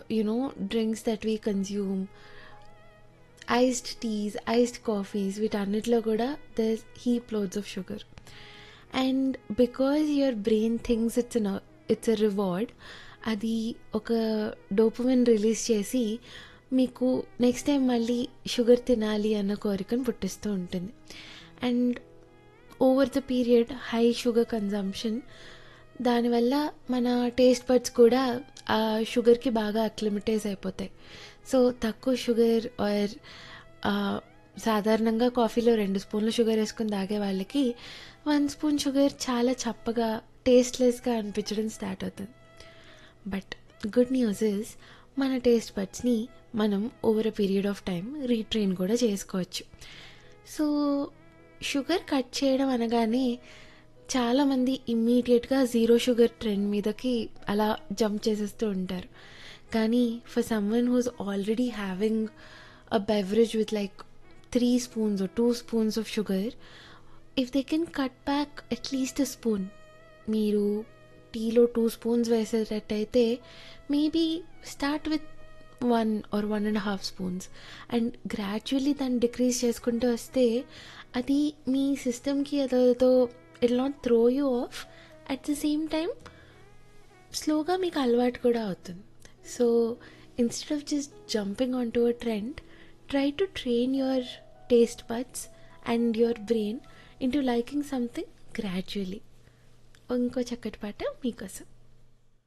you know drinks that we consume iced teas iced coffees వీటన్నిటిలో కూడా there heap loads of sugar and because your brain thinks it's it's a reward అది ఒక dopamine release చేసి మీకు next time మళ్ళీ sugar తినాలి అన్న కోరికను పుట్టిస్తూ ఉంటుంది and over the period high sugar consumption దానివల్ల మన టేస్ట్ బడ్స్ కూడా ఆ షుగర్కి బాగా అక్లిమిటైజ్ అయిపోతాయి సో తక్కువ షుగర్ ఆర్ సాధారణంగా కాఫీలో రెండు స్పూన్లు షుగర్ వేసుకుని తాగే వాళ్ళకి వన్ స్పూన్ షుగర్ చాలా చప్పగా టేస్ట్లెస్గా అనిపించడం స్టార్ట్ అవుతుంది బట్ గుడ్ న్యూస్ ఇస్ మన టేస్ట్ బడ్స్ని మనం over a period of time retrain కూడా చేసుకోవచ్చు సో షుగర్ కట్ చేయడం అనగానే చాలామంది ఇమ్మీడియట్గా జీరో షుగర్ ట్రెండ్ మీదకి అలా జంప్ చేసేస్తూ ఉంటారు కానీ for someone who's already having a beverage with like three spoons two spoons of sugar if they can cut back at least a spoon మీరు టీలో టూ స్పూన్స్ వేసేటట్టయితే maybe start with one or one and half spoons and gradually దాన్ని decrease చేసుకుంటూ వస్తే అది మీ సిస్టమ్కి అదేదో it not throw you off at the same time స్లోగా మీకు అలవాటు కూడా అవుతుంది so instead of just jumping on to a trend try to train your taste buds and your brain into liking something gradually ఇంకో చక్కటి పాట మీకోసం